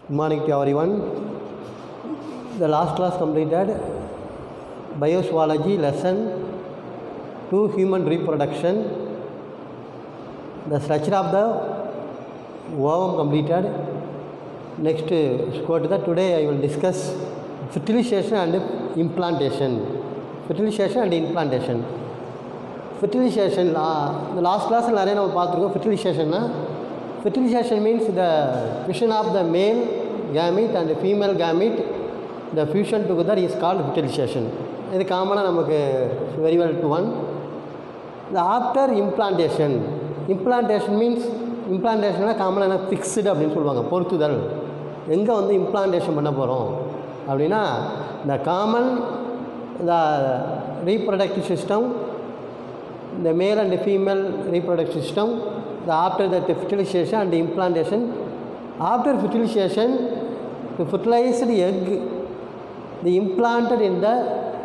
Good morning to everyone. The last class completed Biozoology lesson 2 Human Reproduction. The structure of the ovum completed. Next, uh, go to the today I will discuss fertilization and implantation. Fertilization and implantation. Fertilization இந்த last கிளாஸில் நிறைய நம்ம பார்த்துருக்கோம் ஃபெர்டிலைசேஷன்னா fertilization means the fission of the male gamete and female gamete the fusion together is called fertilization இது காமனாக நமக்கு very well to one இந்த ஆஃப்டர் இம்ப்ளான்டேஷன் இம்ப்ளான்டேஷன் மீன்ஸ் இம்ப்ளான்டேஷன்னா காமனாக என்ன ஃபிக்ஸ்டு அப்படின்னு சொல்லுவாங்க பொருத்துதல் எங்கே வந்து இம்ப்ளான்டேஷன் பண்ண போகிறோம் அப்படின்னா இந்த common the reproductive system the male and the female reproductive system the after that the fertilization and the implantation after fertilization the fertilized egg the implanted in the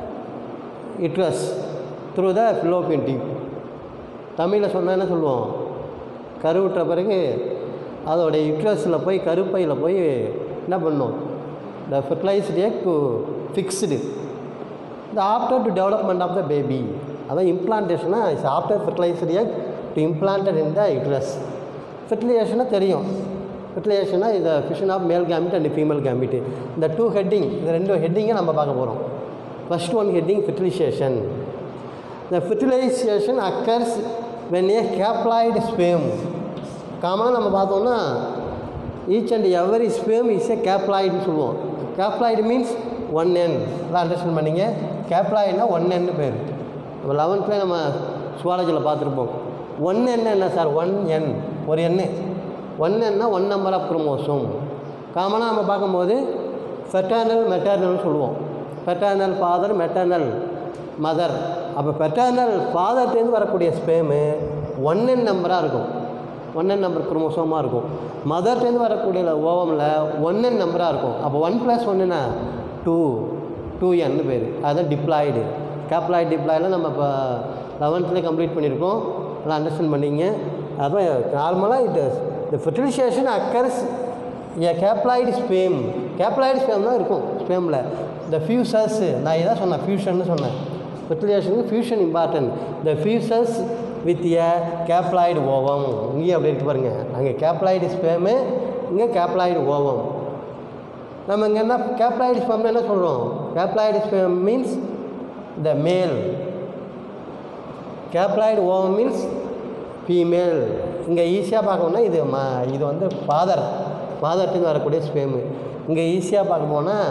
uterus through the fallopian tube தமிழில் சொன்னால் என்ன சொல்லுவோம் கருவுற்ற பிறகு அதோடைய யுட்ரஸில் போய் கருப்பையில் போய் என்ன பண்ணும் the fertilized egg to fixed the after to development of the baby அதான் இம்ப்ளான்டேஷனா it's after fertilized egg to implanted in the uterus ஃபெர்டிலைசேஷனாக தெரியும் ஃபெர்டிலைசேஷனா இந்த fission of male gamete and female gamete இந்த டூ ஹெட்டிங் இந்த ரெண்டு ஹெட்டிங்கை நம்ம பார்க்க போகிறோம் first one heading fertilization the fertilization occurs when a haploid sperm காமனாக நம்ம பார்த்தோம்னா each and every sperm is a கேப்ளாய்டுன்னு சொல்லுவோம் கேப்ளாய்டு மீன்ஸ் ஒன் என் எல்லாம் அண்டர்ஸ்டாண்ட் பண்ணிங்க கேப்ளாய்டுனா ஒன் என்னு பேர் நம்ம லெவன்த்தில் நம்ம சுவாலஜியில் பார்த்துருப்போம் ஒன் என் என்ன சார் ஒன் என் ஒரு எண்ணு ஒன் என்னா ஒன் நம்பர் ஆஃப் குரோமோசோம் காமனாக நம்ம பார்க்கும்போது ஃபெட்டர்னல் மெட்டர்னல்னு சொல்லுவோம் ஃபெட்டர்னல் ஃபாதர் மெட்டர்னல் மதர் அப்போ பெட்டர்னல் ஃபாதர்லேருந்து வரக்கூடிய ஸ்பேமு ஒன் என் நம்பராக இருக்கும் ஒன் என் நம்பர் குரோமோசோமாக இருக்கும் மதர்லேருந்து வரக்கூடிய ஓவமில் ஒன் என் நம்பராக இருக்கும் அப்போ ஒன் ப்ளஸ் ஒன்றுனா டூ டூ என்னு பேர் அதுதான் டிப்ளாய்டு கேப்ளாய்டு டிப்ளாய்டெலாம் நம்ம இப்போ லெவன்த்துலேயே கம்ப்ளீட் பண்ணியிருக்கோம் எல்லாம் அண்டர்ஸ்டாண்ட் பண்ணிங்க அப்போ நார்மலாக இது இந்த fertilization occurs a haploid sperm haploid sperm தான் இருக்கும் ஸ்பேமில் இந்த ஃபியூசர்ஸ் நான் இதான் சொன்னேன் ஃபியூஷன்னு சொன்னேன் ஃபெர்டிலைசேஷனுக்கு fusion important the fuses with a haploid ovum இங்கேயும் அப்படி இருக்கு பாருங்கள் அங்கே கேப்ளாய்டு ஸ்பேமு இங்கே கேப்ளாய்டு ஓவம் நம்ம இங்கே என்ன கேப்ளாய்டு ஸ்பேம்னு என்ன சொல்கிறோம் கேப்ளாய்டு ஸ்பேம் மீன்ஸ் த மேல் கேப்ளாய்டு ஓவம் மீன்ஸ் ஃபீமேல் இங்கே ஈஸியாக பார்க்கணுன்னா இது ம இது வந்து ஃபாதர் ஃபாதர்ட்டு வரக்கூடிய ஸ்பேமு இங்கே ஈஸியாக பார்க்க போனால்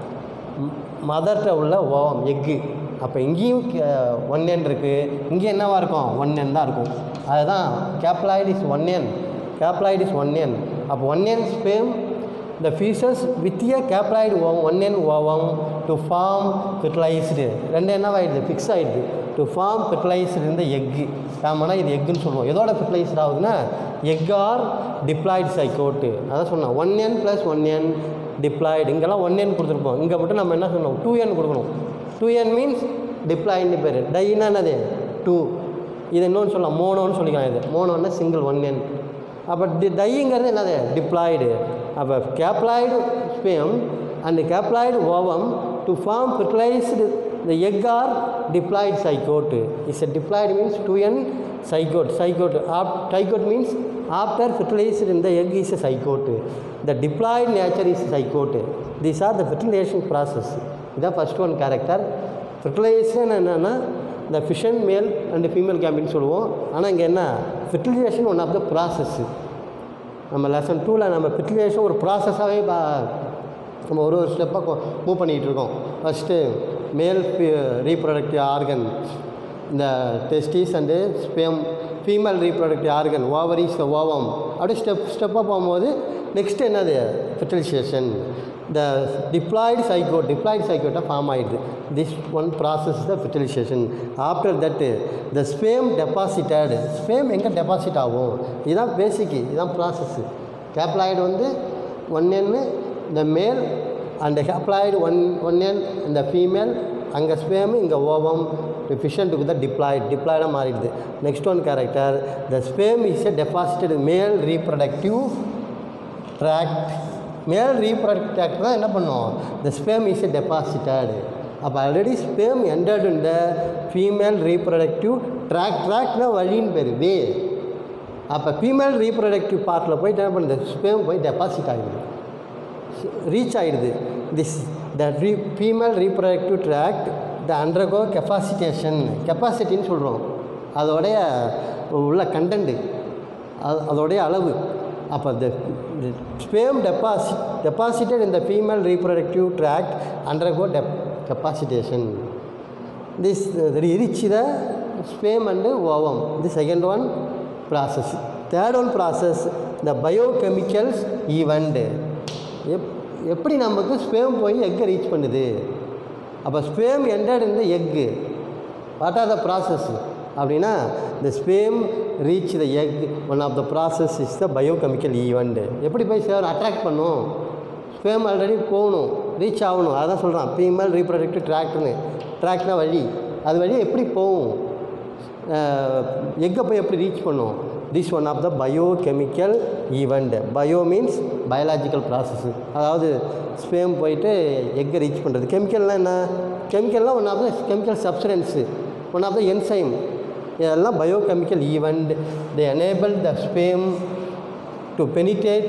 மதர்கிட்ட உள்ள ஓவம் எக்கு அப்போ இங்கேயும் ஒன் என் இருக்குது இங்கே என்னவாக இருக்கும் ஒன் என் தான் இருக்கும் அதுதான் haploid is one N haploid is one N அப்போ one N sperm the fuses with a haploid ovum one N ovum to form fertilized ரெண்டு என்னவாயிடுது ஃபிக்ஸ் ஆகிடுது டு ஃபார்ம் ஃபெர்டிலைஸ்டு இந்த எக்கு காமனாக இது எக்குன்னு சொல்லுவோம் எதோட ஃபெர்டிலைஸ்ட் ஆகுதுன்னா எக் ஆர் டிப்ளாய்டு சைக்கோட்டு அதான் சொன்னேன் one N plus one N diploid இங்கெல்லாம் ஒன் என் கொடுத்துருப்போம் இங்கே மட்டும் நம்ம என்ன சொன்னோம் டூ என் கொடுக்கணும் டூ என் மீன்ஸ் டிப்ளாய்டு பேர் டைனா என்னது டூ இது இன்னொன்று சொல்லலாம் மோனோன்னு சொல்லிக்கலாம் இது மோனோன்னா சிங்கிள் ஒன் என் அப்போ டி டைங்கிறது என்னது டிப்ளாய்டு அப்போ haploid sperm and haploid ovum to form fertilized the egg are diploid zygote is a diploid means 2n zygote zygote Ap- zygote means after fertilized in the egg is a zygote the diploid nature is zygote these are the fertilization process இதான் first one character fertilization என்னென்னா இந்த fission male and female கேம்பின்னு சொல்லுவோம் ஆனால் இங்கே என்ன fertilization one of the process நம்ம lesson டூவில் நம்ம ஃபெர்டிலைசேஷன் ஒரு ப்ராசஸாகவே பா நம்ம ஒரு ஒரு ஸ்டெப்பாக மூவ் பண்ணிகிட்டு இருக்கோம் ஃபஸ்ட்டு மேல் ரீப்ரொடக்டிவ் ஆர்கன் இந்த testis and sperm female reproductive organ ovaries ovum அப்படியே ஸ்டெப் ஸ்டெப்பாக போகும்போது நெக்ஸ்ட் என்னது fertilization the diploid zygote diploid சைக்கோட்டாக ஃபார்ம் ஆகிடுது this one process the fertilization after that the sperm deposited sperm எங்கே deposit ஆகும் இதுதான் பேசிக்கு இதுதான் ப்ராசஸ்ஸு கேப்ளாய்டு வந்து ஒன் என்னு இந்த male and haploid one one என் இந்த ஃபீமேல் அங்கே ஸ்பேமு இங்கே ஓவம் ஃபிஷன்ட்டுக்கு தான் டிப்ளாய்டு டிப்ளாய்டாக மாறிடுது next one character the sperm is a deposited male reproductive tract male ரீப்ரொடக்ட் தான் என்ன பண்ணும் த ஸ்பேம் இஸ் டெபாசிட்டட் அப்போ ஆல்ரெடி ஸ்பேம் என்டர்டு இந்த ஃபீமேல் ரீப்ரொடக்டிவ் ட்ராக் ட்ராக்னா வழின்னு பேர் வே அப்போ ஃபீமேல் ரீப்ரொடக்டிவ் பார்ட்டில் போயிட்டு என்ன பண்ணுது ஸ்பேம் போய் டெபாசிட் ஆகிடுது ரீச் ஆகிடுது திஸ் த ரீ female reproductive tract the undergo capacitation கெப்பாசிட்டின்னு சொல்கிறோம் அதோடைய உள்ள கண்டென்ட்டு அது அதோடைய அளவு அப்போ த ஸ்பேம் டெபாசிட் டெபாசிட்டட் இந்த ஃபீமேல் ரீப்ரொடக்டிவ் ட்ராக்ட் அண்டர்கோ டெப் capacitation this reach the sperm and ovum the second one process third one process the biochemicals event எப் எப்படி நமக்கு ஸ்பேம் போய் எக்கை ரீச் பண்ணுது அப்போ ஸ்பேம் என்டர்ட் இந்த egg what are the process அப்படின்னா the sperm reach the egg one of the process is the biochemical event எப்படி போய் சேர் அட்ராக்ட் பண்ணும் ஸ்பேம் ஆல்ரெடி போகணும் ரீச் ஆகணும் அதான் சொல்கிறான் ஃபீமேல் ரீப்ரொடக்டிவ் ட்ராக்ட்னு ட்ராக்னா வழி அது வழி எப்படி போகும் எக்கை போய் எப்படி ரீச் பண்ணும் this one of the biochemical event bio means biological process அதாவது ஸ்பேம் போயிட்டு எக்கை ரீச் பண்ணுறது கெமிக்கல்லாம் என்ன கெமிக்கல்லாம் one of the chemical substance one of the enzyme இதெல்லாம் biochemical event they enable the sperm to penetrate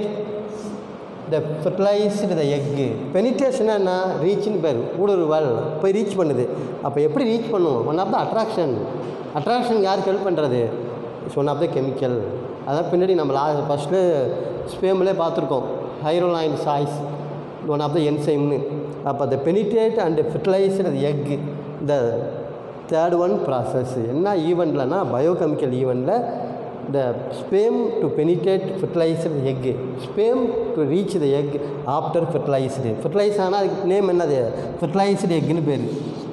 the fertilized the egg penetration என்ன ரீச்னு பேர் ஊடுருவல் போய் ரீச் பண்ணுது அப்போ எப்படி ரீச் பண்ணும் one of the attraction attraction யாருக்கு ஹெல்ப் பண்ணுறது it's one of the chemical அதான் பின்னாடி நம்ம லா ஃபஸ்ட்டு ஸ்பேம்லேயே பார்த்துருக்கோம் hyaluronidase one of the என்சைம்னு அப்போ the penetrate and fertilized the egg the third one process என்ன ஈவெண்ட்லனா பயோகெமிக்கல் ஈவெண்ட்டில் the sperm to penetrate fertilizer egg sperm to reach the egg after fertilized fertilize ஆனால் அதுக்கு name என்னது fertilised எக்குன்னு பேர்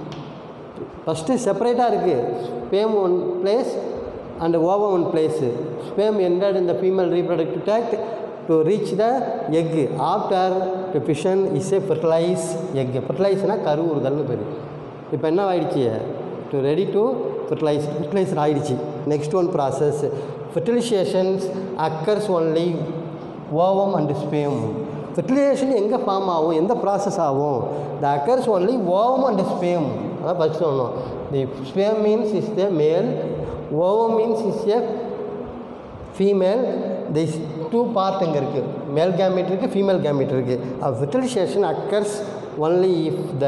first செப்பரேட்டாக இருக்குது sperm one place and ovum one place sperm entered இந்த female reproductive tract to reach the egg after to fission is a fertilize egg ஃபெர்டிலைஸ்னால் கருவுறுதல்னு பேர் இப்போ என்ன ஆயிடுச்சு to ready to fertilize fertilizer ஆயிடுச்சு next one process fertilizations occurs only ovum and sperm fertilization எங்கே form ஆகும் எந்த ப்ராசஸ் ஆகும் the occurs only ovum and sperm அதான் ஃபஸ்ட் சொன்னோம் தி ஸ்பேம் மீன்ஸ் இஸ் த மேல் ovum means is a female this two part இங்கே இருக்குது male gamete இருக்குது ஃபீமேல் கேமிட் இருக்குது fertilization occurs only if the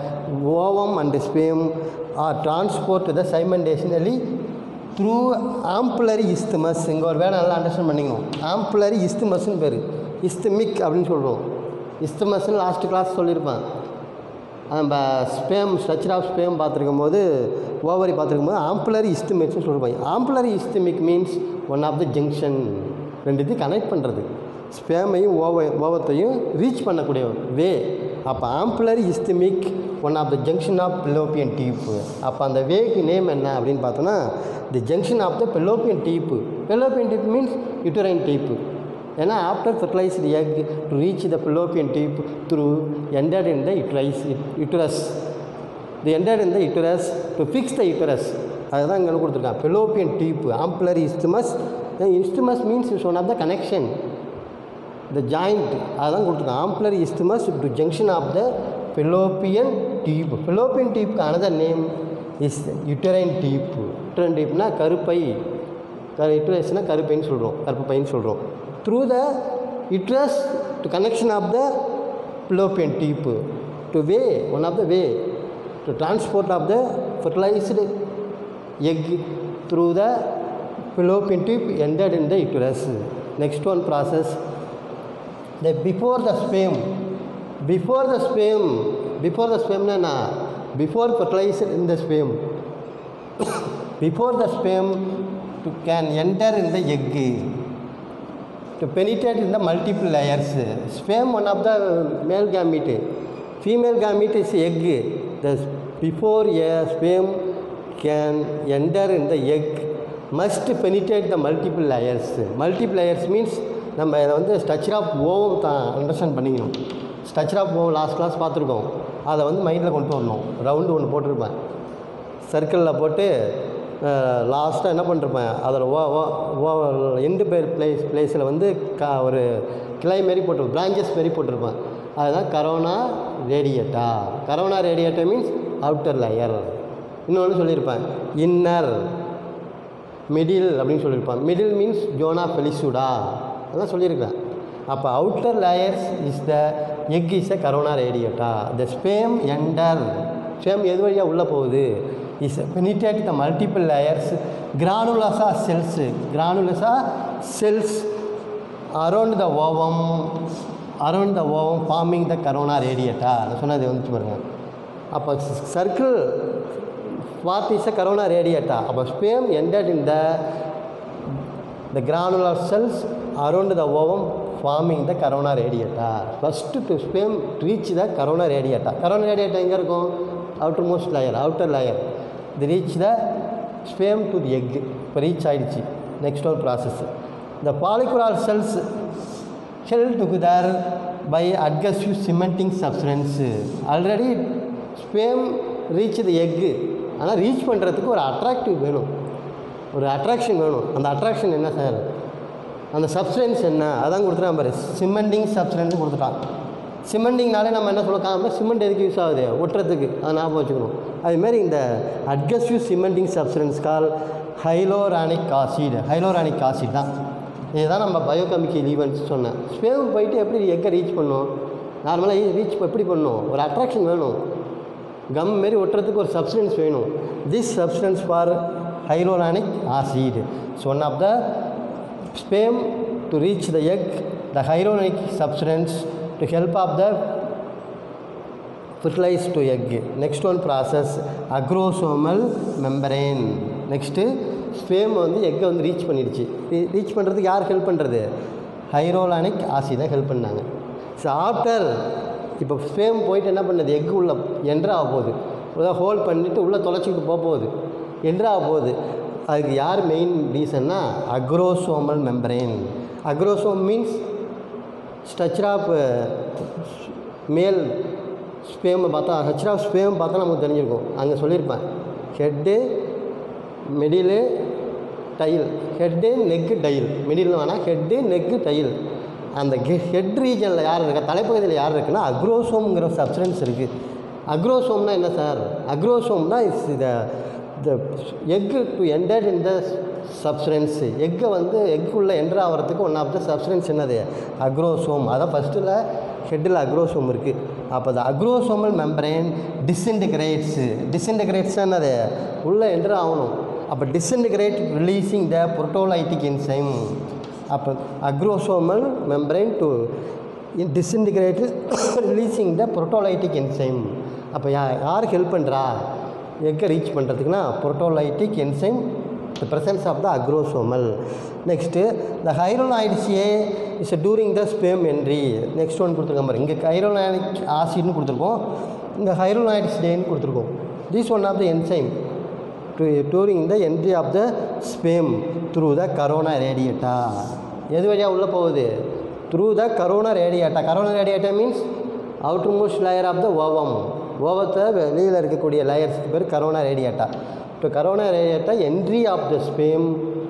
ovum and sperm are transport the simultaneously through ampullary isthmus இங்கே ஒரு வேலை நல்லா understand பண்ணிக்கணும் ஆம்புலரி இஸ்துமஸ்னு பேர் இஸ்துமிக் அப்படின்னு சொல்கிறோம் இஸ்துமஸ்னு லாஸ்ட் கிளாஸ் சொல்லியிருப்பேன் நம்ம ஸ்பேம் ஸ்ட்ரக்சர் ஆஃப் ஸ்பேம் பார்த்துருக்கும் போது ஓவரி பார்த்துருக்கும் போது ஆம்புலரி இஸ்துமிக்ஸ்னு சொல்லுவாங்க ampullary isthmic means one of the junction ரெண்டுத்தையும் கனெக்ட் பண்ணுறது ஸ்பேமையும் ஓவ ஓவத்தையும் ரீச் பண்ணக்கூடிய வே அப்போ ampullary isthmic one of the junction of fallopian tube அப்போ அந்த வேக்கு நேம் என்ன அப்படின்னு பார்த்தோன்னா the junction of the fallopian tube fallopian tube means uterine tube ஏன்னா after fertilized egg to reach the fallopian tube through ended in the uterus uterus the ended in the uterus to fix the uterus அதுதான் இங்கே கொடுத்துருக்கான் fallopian tube ampullary isthmus isthmus means is one of the connection the joint அதுதான் கொடுத்துருக்கான் ampullary isthmus to junction of the fallopian tube fallopian டீப்புக்கு another name is uterine tube uterine டீப்னா கருப்பை க யுட்டரஸ்னால் கருப்பைன்னு சொல்கிறோம் கருப்பு பைன்னு சொல்கிறோம் through the uterus to connection of the fallopian tube to way one of the way to transport of the fertilized egg through the fallopian tube ended in the uterus. Next one process, the before the sperm, before the sperm, before the sperm na na, before fertilized in the sperm, before the sperm to can enter in the egg, to penetrate in the multiple layers. Sperm one of the male gamete, female gamete is egg. The before a sperm can enter in the egg must penetrate the multiple layers. Multiple layers means நம்ம இதை வந்து structure of ovum தான் understand பண்ணிக்கணும் structure of ovum last class பார்த்துருக்கோம் அதை வந்து மைண்டில் கொண்டு வரணும் ரவுண்டு ஒன்று போட்டிருப்பேன் சர்க்கிளில் போட்டு லாஸ்ட்டாக என்ன பண்ணிருப்பேன் அதில் ஓ ஓ ஓ எண்டு பேர் பிளேஸ் பிளேஸில் வந்து க ஒரு கிளை மாரி போட்டு பிரான்ச்சஸ் மாரி போட்டிருப்பேன் அதுதான் corona radiata corona radiata means outer layer இன்னொன்று சொல்லியிருப்பேன் இன்னர் மிடில் அப்படின்னு சொல்லியிருப்பான் மிடில் மீன்ஸ் ஜோனா பெலிசுடா அதான் சொல்லியிருக்கேன் அப்போ outer layers is the egg is a corona radiata the sperm enter sperm எது வழியாக உள்ளே போகுது is penetrate the multiple layers granulosa cells granulosa cells around the ovum around the ovum forming the corona radiata நான் சொன்னது வந்துச்சு பாருங்க அப்போ circle what is a corona radiata அப்போ sperm ended in the the granular cells around the ovum forming the corona radiata first to sperm reach the corona radiata corona radiata எங்கே இருக்கும் outermost layer outer layer they reach the sperm to the egg இப்போ reach ஆயிடுச்சு next ஒரு process the polychloride cells held together by adhesive cementing substance already sperm reach the egg ஆனால் reach பண்ணுறதுக்கு ஒரு attractive வேணும் ஒரு அட்ராக்ஷன் வேணும் அந்த அட்ராக்ஷன் என்ன சார் அந்த சப்ஸ்டன்ஸ் என்ன அதான் கொடுத்துட்டான் பாரு சிமெண்டிங் சப்ஸ்டன்ஸ் கொடுத்துட்டான் சிமெண்டிங்னாலே நம்ம என்ன சொல்லலாம் சிமெண்ட் எதுக்கு யூஸ் ஆகுது ஒட்டுறதுக்கு அதை ஞாபகம் வச்சுக்கணும் அதுமாரி இந்த adhesive cementing substance call hyaluronic acid hyaluronic acid தான் இதுதான் நம்ம பயோகெமிக்கல் ஈவெண்ட்ஸ் சொன்னேன் ஸ்பேம் போயிட்டு எப்படி எங்கே ரீச் பண்ணும் நார்மலாக ரீச் எப்படி பண்ணும் ஒரு அட்ராக்ஷன் வேணும் கம் மாரி ஒட்டுறதுக்கு ஒரு சப்ஸ்டன்ஸ் வேணும் this substance for hyaluronic acid so one of the sperm to reach the egg the hyaluronic substance to help of the fertilize to egg next one process acrosomal membrane next sperm வந்து எக்கை வந்து reach பண்ணிடுச்சு reach பண்ணுறதுக்கு யார் help பண்ணுறது ஹைரோலானிக் ஆசி தான் help பண்ணாங்க ஸோ ஆஃப்டர் இப்போ ஸ்பேம் போயிட்டு என்ன பண்ணுது எக் உள்ள என்ட்ரு ஆக போகுது அதாவது ஹோல்ட் பண்ணிவிட்டு உள்ளே தொலைச்சிக்கிட்டு போக போகுது என்ட்ரு ஆக போகுது அதுக்கு யார் மெயின் ரீசன்னா acrosomal membrane acrosome means structure of male ஸ்பேமை பார்த்தா ஸ்ட்ரக்சர் ஆஃப் ஸ்பேம் பார்த்தா நமக்கு தெரிஞ்சிருக்கும் அங்கே சொல்லியிருப்பேன் head middle tail head neck tail middle வேணால் ஹெட்டு நெக்கு டைல் அந்த ஹெட் ரீஜனில் யார் இருக்கா தலைப்பகுதியில் யார் இருக்குன்னா அக்ரோசோம்ங்கிற சப்ஸ்டன்ஸ் இருக்குது அக்ரோசோம்னா என்ன சார் அக்ரோசோம்னா is the the egg to enter in the substance எக்கை வந்து எக்குள்ளே என்டர் ஆகிறதுக்கு ஒன் ஆஃப் த சப்ஸ்டன்ஸ் என்னது அக்ரோசோம் அதான் ஃபஸ்ட்டில் ஹெட்டில் அக்ரோசோம் இருக்குது அப்போ the acrosomal membrane disintegrates disintegrates என்னது உள்ளே என்டர் ஆகணும் அப்போ disintegrate releasing the proteolytic enzyme அப்போ acrosomal membrane to disintegrate releasing the proteolytic enzyme அப்போ யா யார் ஹெல்ப் பண்ணுறா எங்கே ரீச் பண்ணுறதுக்குன்னா proteolytic enzyme the presence of the acrosomal next the hyaluronidase a is during the sperm entry next one கொடுத்துருக்கோம் பாருங்க இங்கே ஹைரோனாய்டிக் ஆசிட்னு கொடுத்துருக்கோம் இங்கே ஹைரோனாய்ட்ஸ் டேன்னு கொடுத்துருக்கோம் this one of the enzyme to during the entry of the sperm through the corona radiata எது வழியாக உள்ளே போகுது through the corona radiata corona radiata means outermost layer of the ovum ஓவத்தை வெளியில் இருக்கக்கூடிய லேயர்ஸ்க்கு பேர் corona radiata to corona radiata entry of the sperm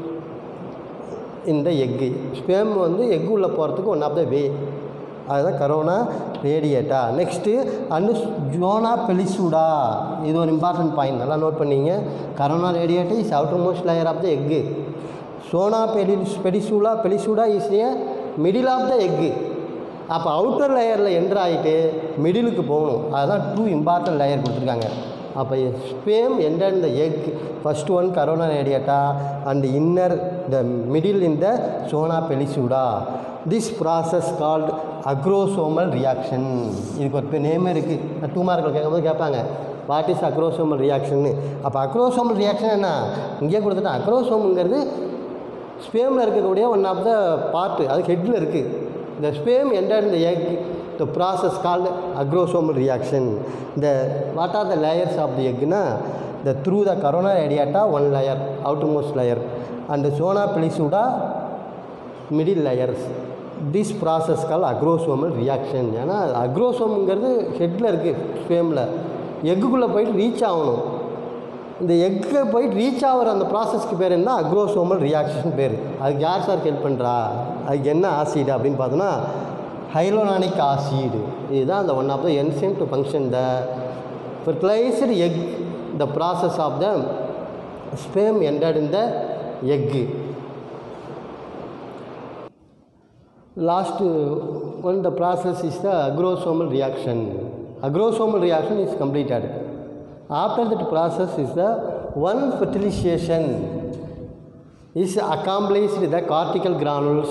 இந்த எக்கு ஸ்பேம் வந்து எக் உள்ளே போகிறதுக்கு ஒன் ஆஃப் த வே அதுதான் corona radiata next and zona pellucida இது ஒரு இம்பார்ட்டன்ட் பாயிண்ட் நல்லா நோட் பண்ணிங்க corona radiata is outermost layer of the egg zona பெலி pellucida pellucida is a middle of the egg அப்போ outer லேயரில் enter ஆகிட்டு மிடிலுக்கு போகணும் அதுதான் டூ இம்பார்ட்டன்ட் லேயர் கொடுத்துருக்காங்க அப்போ sperm enter the egg first one corona radiata and inner the middle in the zona pellucida this process called acrosomal reaction இதுக்கு ஒரு நேம் இருக்குது டூ மார்க்கில் கேட்கும்போது கேட்பாங்க வாட் இஸ் அக்ரோசோமல் ரியாக்ஷன் அப்போ அக்ரோசோமல் ரியாக்ஷன் என்ன இங்கேயே கொடுத்துட்டேன் அக்ரோசோமுங்கிறது ஸ்பேமில் இருக்கக்கூடிய ஒன் ஆஃப் த பார்ட்டு அது ஹெட்டில் இருக்குது the sperm entered the egg the process called agrosomal reaction the what are the layers of the egg na the through the corona radiata one layer outermost layer and the zona pellucida middle layers this process called agrosomal reaction ஏன்னா அக்ரோசோம்ங்கிறது ஹெட்டில் இருக்குது ஸ்பேமில் எக்குக்குள்ளே போயிட்டு reach ஆகணும் இந்த எக்கை போயிட்டு reach ஆகிற அந்த ப்ராசஸ்க்கு பேர் என்ன அக்ரோசோமல் ரியாக்ஷன் பேர் அதுக்கு யார் சார் ஹெல்ப் பண்ணுறா அதுக்கு என்ன ஆசிட் அப்படின்னு பார்த்தோன்னா ஹைலோனானிக் ஆசிட் இதுதான் அந்த one of the enzyme to function the fertilized egg the process of the sperm ended in the egg last uh, one the process is the agrosomal reaction agrosomal reaction is completed after that process is the one fertilization is accomplished with the cortical granules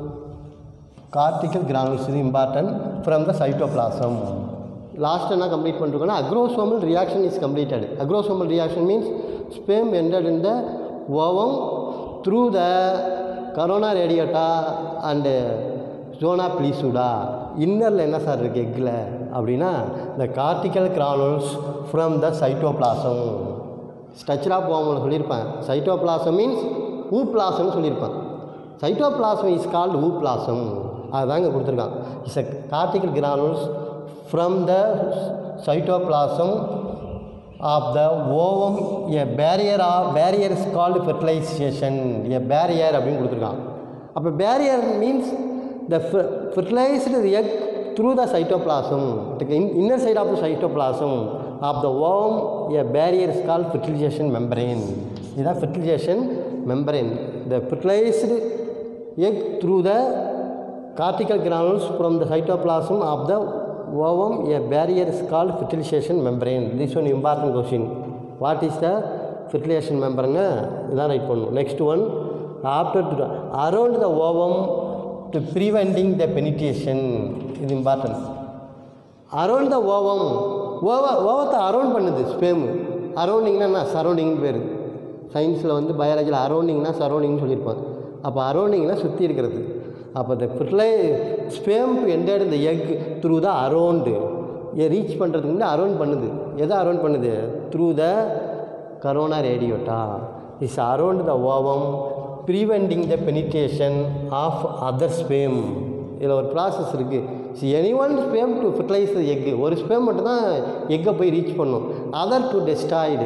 cortical granules is important from the cytoplasm last என்ன complete பண்ணிருக்கோம்னா acrosomal reaction is completed acrosomal reaction means sperm ended in the ovum through the corona radiata and zona pellucida இன்னரில் என்ன sir இருக்குது எக்கில் அப்படின்னா இந்த cortical granules from the cytoplasm structure of ஓமில் சொல்லியிருப்பேன் சைட்டோபிளாசம் மீன்ஸ் ஊ பிளாசம்னு சொல்லியிருப்பேன் cytoplasm is called ooplasm அதுதான் இங்கே கொடுத்துருக்கான் it's a cortical granules from the cytoplasm of the ovum a barrier of barrier is called fertilization a barrier அப்படின்னு கொடுத்துருக்கான் அப்போ barrier means the fer- fertilized egg through the cytoplasm the in- inner side of the cytoplasm of the ovum a barrier is called fertilization membrane இதுதான் fertilization membrane the fertilized egg through the cortical granules from the cytoplasm of the ovum a barrier is called fertilization membrane this one important question what is the fertilization membrane இதான் write பண்ணணும் next one after the, around the ovum to preventing the penetration இது important around the ovum ஓவ ஓவத்தை around பண்ணுது sperm அரௌண்டிங்னா என்ன surrounding பேர் சயின்ஸில் வந்து பயாலஜியில் அரௌண்டிங்னா சரௌண்டிங்னு சொல்லியிருப்பாங்க அப்போ அரௌண்டிங்னா சுற்றி இருக்கிறது அப்போ இந்த ஃபெர்டிலை ஸ்பேம் டு என்டர்ட் இந்த egg through the around a reach பண்ணுறதுக்கு முன்னாடி அரௌண்ட் பண்ணுது எதை அரௌண்ட் பண்ணுது through the corona radiata is around the ovum preventing the penetration of other sperm இதில் ஒரு ப்ராசஸ் இருக்குது see any one sperm to fertilize the egg ஒரு ஸ்பேம் மட்டும்தான் எக்கை போய் ரீச் பண்ணும் அதர் டு டெஸ்டாய்டு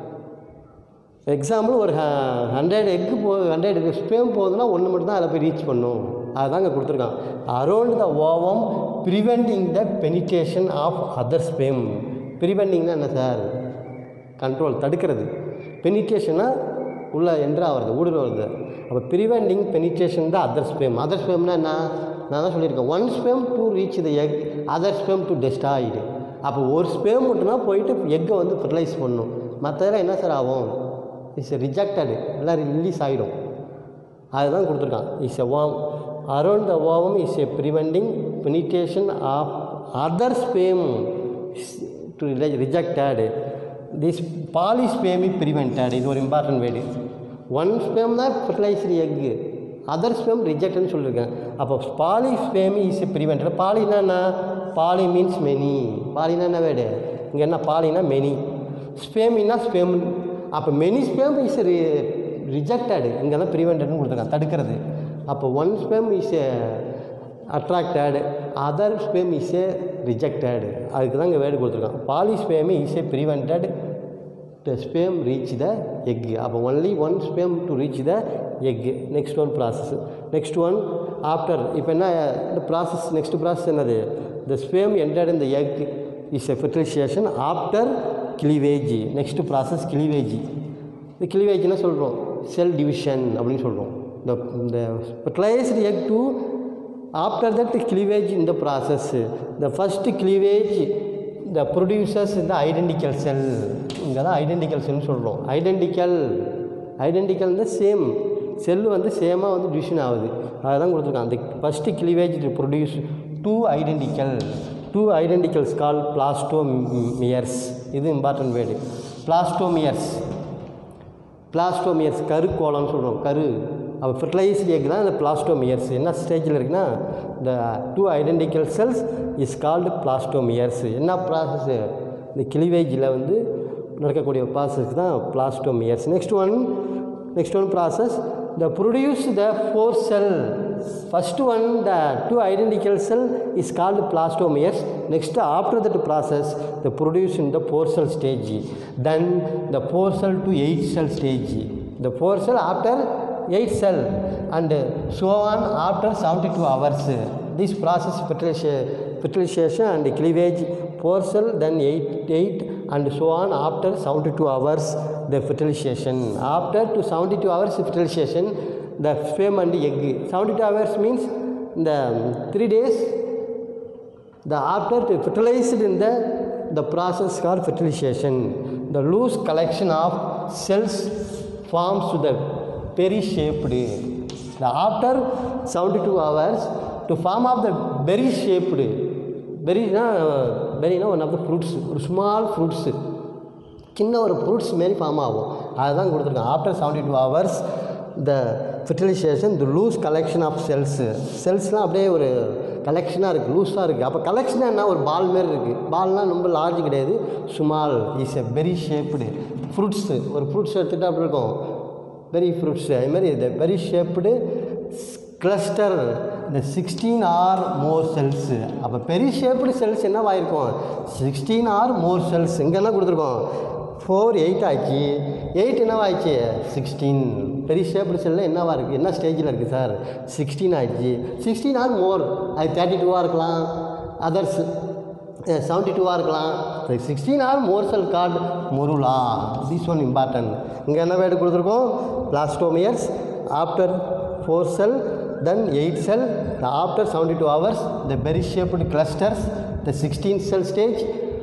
எக்ஸாம்பிள் ஒரு ஹண்ட்ரட் எக்கு போ ஹண்ட்ரட் ஸ்பேம் போகுதுன்னா ஒன்று மட்டும் தான் அதில் போய் ரீச் பண்ணும் அதுதான் இங்கே கொடுத்துருக்கான் around the ovum preventing the penetration of other sperm ப்ரிவெண்டிங்னா என்ன சார் கண்ட்ரோல் தடுக்கிறது பெனிட்ரேஷனா உள்ளே என்ட்ரு ஆகிறது ஊடுருவது அப்போ ப்ரிவெண்டிங் பெனிட்ரேஷன் தான் அதர் ஸ்பேம் அதர் ஸ்பேம்னா என்ன நான் தான் சொல்லியிருக்கேன் one sperm to reach the egg other sperm to destroyed அப்போ ஒரு ஸ்பேம் மட்டும்தான் போயிட்டு எக்கை வந்து ஃபெர்டிலைஸ் பண்ணும் மற்றதெல்லாம் என்ன சார் ஆகும் இட்ஸ் ரிஜெக்டடு எல்லாம் ரிலீஸ் ஆகிடும் அதுதான் கொடுத்துருக்கான் is a um around the ovum is a preventing penetration of other sperm to rejected this polyspermy prevented இது ஒரு இம்பார்ட்டன்ட் வேர்டு ஒன் ஸ்பேம் தான் ஃபெர்டிலைசரி எக்கு அதர் ஸ்பேம் ரிஜெக்ட்னு சொல்லியிருக்கேன் அப்போ பாலிஸ்பேமி இஸ் ப்ரிவெண்டட் பாலினா என்ன பாலி மீன்ஸ் மெனி பாலினா என்ன வேர்டு இங்கே என்ன பாலினா மெனி ஸ்பேமின்னா ஸ்பேம் அப்போ மெனி ஸ்பேம் இஸ் ரிஜெக்டடு இங்கே தான் ப்ரிவெண்டட்னு கொடுத்துருக்காங்க தடுக்கிறது அப்போ one sperm is attracted other sperm is a rejected அதுக்கு தான் இங்கே வேர்டு கொடுத்துருக்கான் polyspermy is a prevented the sperm reach the egg அப்போ only one sperm to reach the egg next one process next one after இப்போ என்ன இந்த process next process என்னது the sperm entered இந்த egg is a fertilisation after cleavage next process cleavage இந்த கிளிவேஜ்னா சொல்கிறோம் cell division அப்படின்னு சொல்கிறோம் இந்த இந்த fertilised egg to after that cleavage இந்த process the first cleavage the producers இந்த ஐடென்டிக்கல் செல் இங்கே தான் ஐடென்டிக்கல் செல்னு சொல்கிறோம் ஐடென்டிக்கல் ஐடென்டிக்கல் வந்து சேம் செல் வந்து சேமாக வந்து டிவிஷன் ஆகுது அதுதான் கொடுத்துருக்கான் அந்த first cleavage produce two identical two identicals call blastomeres இது இம்பார்ட்டன்ட் வேர்டு பிளாஸ்டோமியர்ஸ் பிளாஸ்டோமியர்ஸ் கருக்கோளம்னு சொல்கிறோம் கரு அப்போ ஃபெர்டிலைஸ்டு எக் தான் இந்த பிளாஸ்டோமியர்ஸ் என்ன ஸ்டேஜில் இருக்குன்னா இந்த two identical cells is called blastomeres என்ன ப்ராசஸ்ஸு இந்த கிளிவேஜில் வந்து நடக்கக்கூடிய ப்ராசஸ்க்கு தான் blastomeres next one next one process the produce the four cell first one the two identical cell is called plastomeres next after that process they produce in the four cell stage then the four cell to eight cell stage the four cell after eight cell and so on after 72 hours this process fertilization, fertilization and cleavage four cell then eight eight and so on after 72 hours the fertilization after to 72 hours fertilization the sperm and egg 72 hours means the three days the after to fertilized in the the process called fertilization the loose collection of cells forms to the berry shaped the after 72 hours to form of the berry shaped பெரினா பெரினா one of the fruits ஒரு small fruits சின்ன ஒரு fruits மாரி form ஆகும் அதுதான் கொடுத்துருக்காங்க after seventy two hours the fertilisation the loose collection of cells செல்ஸ்லாம் அப்படியே ஒரு கலெக்ஷனாக இருக்குது லூஸாக இருக்குது அப்போ கலெக்ஷனாக என்ன ஒரு பால் மாரி இருக்குது பால்னால் ரொம்ப லார்ஜ் கிடையாது small is a berry shaped fruits ஒரு ஃப்ரூட்ஸ் எடுத்துகிட்டு அப்படி இருக்கும் பெரி ஃப்ரூட்ஸு அதுமாதிரி இந்த பெரி ஷேப்டு கிளஸ்டர் இந்த சிக்ஸ்டீன் ஆர் மோர் செல்ஸு அப்போ பெரிய ஷேப்டு செல்ஸ் என்னவாயிருக்கும் சிக்ஸ்டீன் ஆர் மோர் செல்ஸ் இங்கே என்ன கொடுத்துருக்கோம் ஃபோர் எயிட் ஆச்சு எயிட் என்னவாயிடுச்சு சிக்ஸ்டீன் பெரிய ஷேப்டு செல்லில் என்னவா இருக்குது என்ன ஸ்டேஜில் இருக்குது சார் சிக்ஸ்டீன் ஆயிடுச்சு சிக்ஸ்டீன் ஆர் மோர் அது தேர்ட்டி டூவாக இருக்கலாம் அதர்ஸ் செவன்ட்டி டூவாக இருக்கலாம் sixteen or more sell called morula this one important இங்கே என்ன வேர்டு கொடுத்துருக்கோம் blastomeres after four cell then 8 cell after 72 hours the berry shaped clusters the 16 cell stage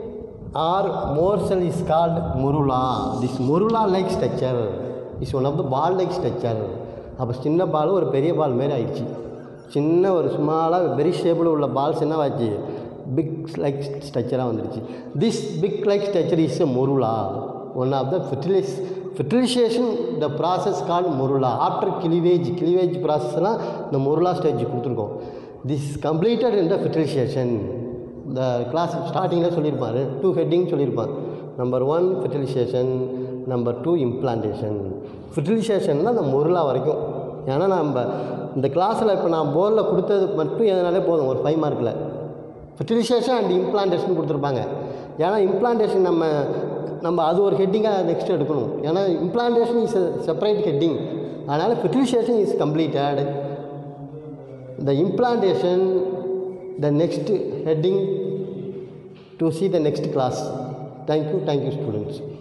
or more cell is called morula this morula like structure is one of the ball like structure அப்போ சின்ன பால் ஒரு பெரிய பால் மாரி ஆயிடுச்சு சின்ன ஒரு சுமாலாக பெரிய ஷேப்பில் உள்ள பால்ஸ் என்னவாச்சு பிக் லைக் ஸ்ட்ரக்சராக வந்துடுச்சு this big like structure is a morula one of the fertilise fertilisation the process call morula after cleavage cleavage ப்ராசஸ்லாம் இந்த முருளா ஸ்டேஜ் கொடுத்துருக்கோம் this completed in the fertilisation இந்த கிளாஸ் ஸ்டார்டிங்கில் சொல்லியிருப்பார் டூ ஹெட்டிங் சொல்லியிருப்பார் number one fertilisation number two implantation ஃபெர்டிலைசேஷன்னா அந்த morula வரைக்கும் ஏன்னா நம்ம இந்த கிளாஸில் இப்போ நான் போர்டில் கொடுத்தது மட்டும் எதனாலே போதும் ஒரு ஃபைவ் மார்க்கில் ஃபெர்டிலைசேஷன் அண்ட் இம்ப்ளான்டேஷன் கொடுத்துருப்பாங்க ஏன்னா இம்ப்ளான்டேஷன் நம்ம நம்ம அது ஒரு ஹெட்டிங்காக நெக்ஸ்ட் எடுக்கணும் ஏன்னா இம்ப்ளான்டேஷன் இஸ் செப்பரேட் ஹெட்டிங் அதனால் fertilisation is completed the implantation the next heading to see the next class thank you thank you students